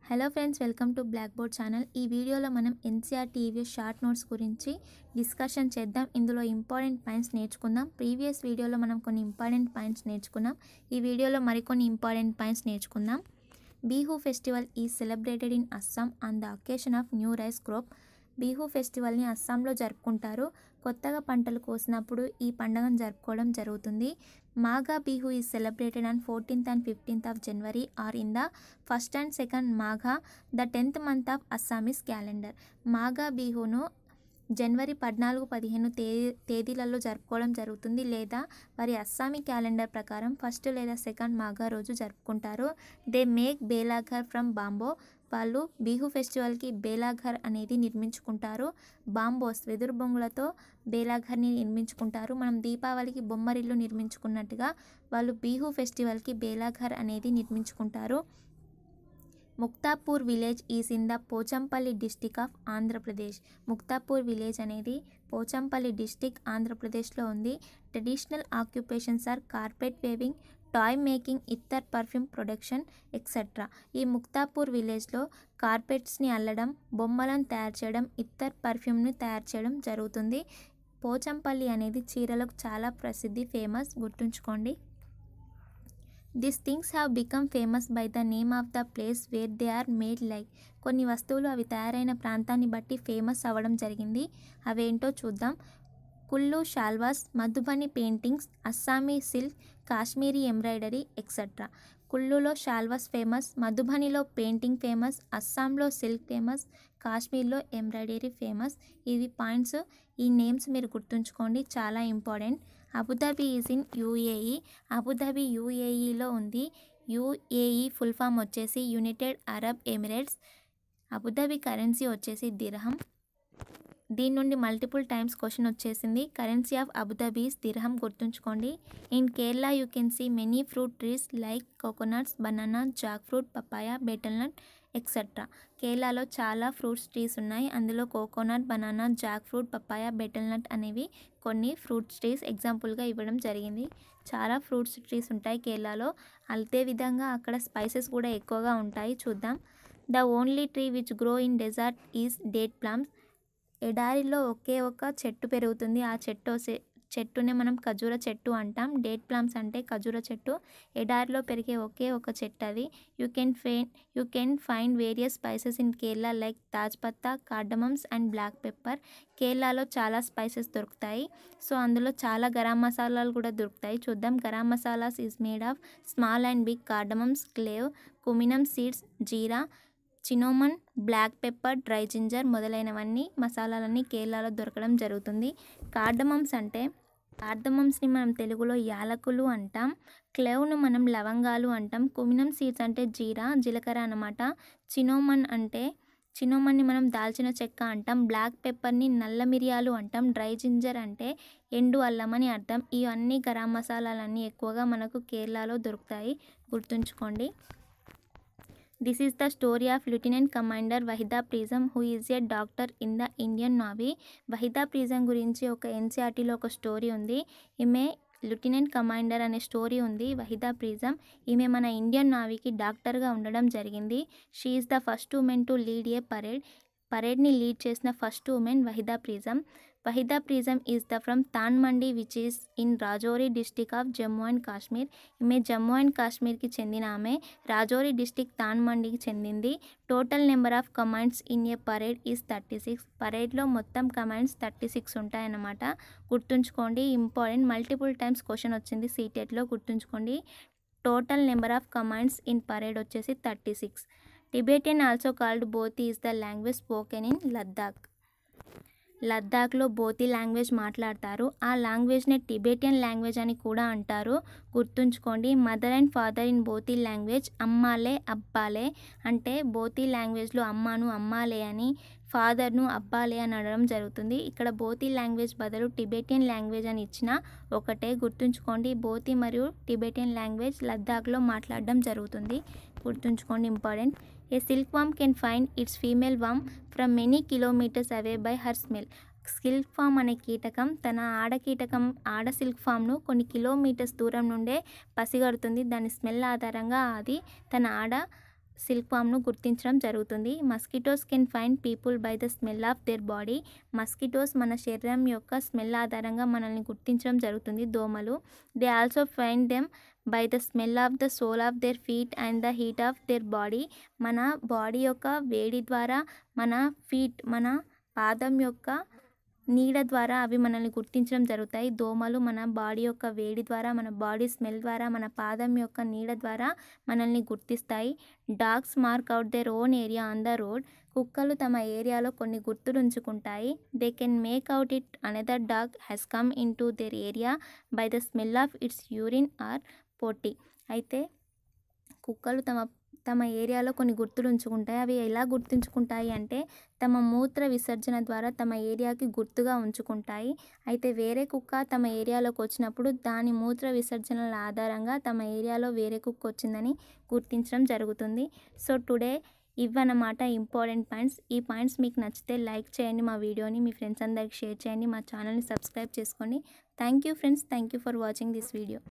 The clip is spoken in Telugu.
hello friends welcome to blackboard channel ఈ వీడియోలో మనం ఎన్సీఆర్ టీవీ షార్ట్ నోట్స్ గురించి డిస్కషన్ చేద్దాం ఇందులో ఇంపార్టెంట్ పాయింట్స్ నేర్చుకుందాం ప్రీవియస్ వీడియోలో మనం కొన్ని ఇంపార్టెంట్ పాయింట్స్ నేర్చుకున్నాం ఈ వీడియోలో మరికొన్ని ఇంపార్టెంట్ పాయింట్స్ నేర్చుకుందాం Bihu festival is celebrated in Assam on the occasion of new rice crop Bihu ఫెస్టివల్ని అస్సాంలో జరుపుకుంటారు కొత్తగా పంటలు కోసినప్పుడు ఈ పండుగను జరుపుకోవడం జరుగుతుంది Magha Bihu is celebrated on fourteenth and fifteenth of January or in the first and second Magha the tenth month of Assamese calendar Magha బిహును జనవరి పద్నాలుగు పదిహేను తేదీ తేదీలలో జరుపుకోవడం జరుగుతుంది లేదా వారి అస్సామీ క్యాలెండర్ ప్రకారం ఫస్ట్ లేదా సెకండ్ మాఘా రోజు జరుపుకుంటారు దే మేక్ బేలాఘర్ ఫ్రమ్ బాంబో వాళ్ళు బిహు ఫెస్టివల్కి బేలాఘర్ అనేది నిర్మించుకుంటారు బాంబోస్ వెదురు బొంగులతో బేలాఘర్ని నిర్మించుకుంటారు మనం దీపావళికి బొమ్మరిల్లు నిర్మించుకున్నట్టుగా వాళ్ళు బిహు ఫెస్టివల్కి బేలాఘర్ అనేది నిర్మించుకుంటారు Muktapur village is in the Pochampalli district of Andhra Pradesh Muktapur village అనేది పోచంపల్లి డిస్టిక్ ఆంధ్రప్రదేశ్లో ఉంది traditional occupations are carpet weaving toy making ittar perfume production etcetera ఈ ముక్తాపూర్ విలేజ్లో కార్పెట్స్ని అల్లడం బొమ్మలను తయారు చేయడం ఇత్తర్ పర్ఫ్యూమ్ని తయారు చేయడం జరుగుతుంది పోచంపల్లి అనేది చీరలకు చాలా ప్రసిద్ధి ఫేమస్ గుర్తుంచుకోండి this things have become famous by the name of the place where they are made like కొన్ని వస్తువులు అవి తయారైన ప్రాంతాన్ని బట్టి ఫేమస్ అవ్వడం జరిగింది అవేంటో చూద్దాం Kullu shawls Madhubani paintings Assami silk Kashmiri embroidery etcetera కుల్లులో షాల్వాస్ ఫేమస్ మధుబనిలో పెయింటింగ్ ఫేమస్ అస్సాంలో సిల్క్ ఫేమస్ కాశ్మీర్లో ఎంబ్రాయిడరీ ఫేమస్ ఇవి పాయింట్స్ ఈ నేమ్స్ మీరు గుర్తుంచుకోండి చాలా important Abu Dhabi is in UAE Abu Dhabi యూఏఈలో ఉంది యూఏఈ ఫుల్ ఫామ్ వచ్చేసి United Arab Emirates Abu Dhabi currency వచ్చేసి దిర్హం దీని నుండి మల్టిపుల్ టైమ్స్ క్వశ్చన్ వచ్చేసింది కరెన్సీ ఆఫ్ అబుదాబీస్ దిర్హం గుర్తుంచుకోండి in Kerala you can see many fruit trees like coconuts banana jackfruit papaya betel nut etcetera కేరళలో చాలా ఫ్రూట్స్ ట్రీస్ ఉన్నాయి అందులో coconut banana jackfruit papaya betel nut అనేవి కొన్ని ఫ్రూట్స్ ట్రీస్ ఎగ్జాంపుల్గా ఇవ్వడం జరిగింది చాలా ఫ్రూట్స్ ట్రీస్ ఉంటాయి కేరళలో అదే విధంగా అక్కడ స్పైసెస్ కూడా ఎక్కువగా ఉంటాయి చూద్దాం the only tree which grow in desert is date palms ఎడారిలో ఒకే ఒక చెట్టు పెరుగుతుంది ఆ చెట్టు చెట్టునే మనం ఖజూర చెట్టు అంటాం డేట్ ప్లామ్స్ అంటే ఖజూర చెట్టు ఎడారిలో పెరిగే ఒకే ఒక చెట్టు అది you can fine you can find various spices in Kerala like tejpatta cardamoms and black pepper కేరళలో చాలా స్పైసెస్ దొరుకుతాయి సో అందులో చాలా గరం మసాలాలు కూడా దొరుకుతాయి చూద్దాం garam masalas is made of small and big cardamoms clove cumin seeds jeera cinnamon black pepper dry ginger మొదలైనవన్నీ మసాలాలన్నీ కేరళలో దొరకడం జరుగుతుంది కార్డమమ్స్ అంటే కార్డమమ్స్ని మనం తెలుగులో యాలకులు అంటాం క్లెవ్ను మనం లవంగాలు అంటాం కుమినం సీడ్స్ అంటే జీరా జీలకర్ర అనమాట చినోమన్ అంటే చినోమన్ని మనం దాల్చిన చెక్క అంటాం బ్లాక్ పెప్పర్ని నల్ల మిరియాలు అంటాం డ్రై జింజర్ అంటే ఎండు అల్లం అని అర్థం ఇవన్నీ గరం మసాలాలన్నీ ఎక్కువగా మనకు కేరళలో దొరుకుతాయి గుర్తుంచుకోండి this is the story of lieutenant commander Waheeda Prism who is a doctor in the Indian navy Waheeda Prism గురించి ఒక ఎన్సీఆర్టీలో ఒక స్టోరీ ఉంది ఈమె లెఫ్టినెంట్ కమాండర్ అనే స్టోరీ ఉంది వహిదా ప్రిజం ఈమె మన ఇండియన్ నావీకి డాక్టర్గా ఉండడం జరిగింది she is the first woman to lead a parade పరేడ్ని లీడ్ చేసిన first woman Waheeda Prism Waheeda Prism is the from Than Mandi which is in Rajouri district of Jammu and Kashmir ఈమె జమ్మూ అండ్ కాశ్మీర్కి చెందిన ఆమె రాజౌరి డిస్టిక్ తాన్ మండికి చెందింది total number of commands in a parade is thirty six పరేడ్లో మొత్తం కమాండ్స్ థర్టీ సిక్స్ ఉంటాయన్నమాట గుర్తుంచుకోండి ఇంపార్టెంట్ మల్టిపుల్ టైమ్స్ క్వశ్చన్ వచ్చింది సీటెట్లో గుర్తుంచుకోండి total number of commands in parade వచ్చేసి thirty six Tibetan also called Bhoti is the language spoken in Ladakh లద్దాఖ్లో బోతి లాంగ్వేజ్ మాట్లాడతారు ఆ లాంగ్వేజ్ని టిబెటియన్ లాంగ్వేజ్ అని కూడా అంటారు గుర్తుంచుకోండి mother and father in Bhoti language అమ్మాలే అబ్బాలే అంటే బోతి లాంగ్వేజ్లో అమ్మాను అమ్మాలే అని ఫాదర్ను అబ్బాలే అని అనడం జరుగుతుంది ఇక్కడ బోతి లాంగ్వేజ్ బదులు టిబెటియన్ లాంగ్వేజ్ అని ఇచ్చిన ఒకటే గుర్తుంచుకోండి బోతి మరియు టిబెటియన్ లాంగ్వేజ్ లద్దాఖ్లో మాట్లాడడం జరుగుతుంది గుర్తుంచుకోండి important a silk worm can find its female worm from many kilometers away by her smell silk worm అనే కీటకం తన ఆడ కీటకం ఆడ సిల్క్ ఫామ్ను కొన్ని కిలోమీటర్స్ దూరం నుండే పసిగడుతుంది దాని స్మెల్ ఆధారంగా అది తన ఆడ సిల్క్ వామ్ను గుర్తించడం జరుగుతుంది mosquitoes can find people by the smell of their body mosquitoes మన శరీరం యొక్క స్మెల్ ఆధారంగా మనల్ని గుర్తించడం జరుగుతుంది దోమలు they also find them by the smell of the sole of their feet and the heat of their body మన బాడీ యొక్క వేడి ద్వారా మన ఫీట్ మన పాదం యొక్క నీడ ద్వారా అవి మనల్ని గుర్తించడం జరుగుతాయి దోమలు మన బాడీ యొక్క వేడి ద్వారా మన బాడీ స్మెల్ ద్వారా మన పాదం యొక్క నీడ ద్వారా మనల్ని గుర్తిస్తాయి dogs mark out their own area on the road కుక్కలు తమ ఏరియాలో కొన్ని గుర్తులు ఉంచుకుంటాయి they can make out it another dog has come in to their area by the smell of its urine or పోటీ అయితే కుక్కలు తమ తమ ఏరియాలో కొన్ని గుర్తులు ఉంచుకుంటాయి అవి ఎలా గుర్తుంచుకుంటాయి అంటే తమ మూత్ర విసర్జన ద్వారా తమ ఏరియాకి గుర్తుగా ఉంచుకుంటాయి అయితే వేరే కుక్క తమ ఏరియాలోకి వచ్చినప్పుడు దాని మూత్ర విసర్జనల ఆధారంగా తమ ఏరియాలో వేరే కుక్క వచ్చిందని గుర్తించడం జరుగుతుంది సో టుడే ఇవన్నమాట ఇంపార్టెంట్ పాయింట్స్ ఈ పాయింట్స్ మీకు నచ్చితే లైక్ చేయండి మా వీడియోని మీ ఫ్రెండ్స్ అందరికి షేర్ చేయండి మా ఛానల్ని సబ్స్క్రైబ్ చేసుకోండి thank you friends thank you for watching this video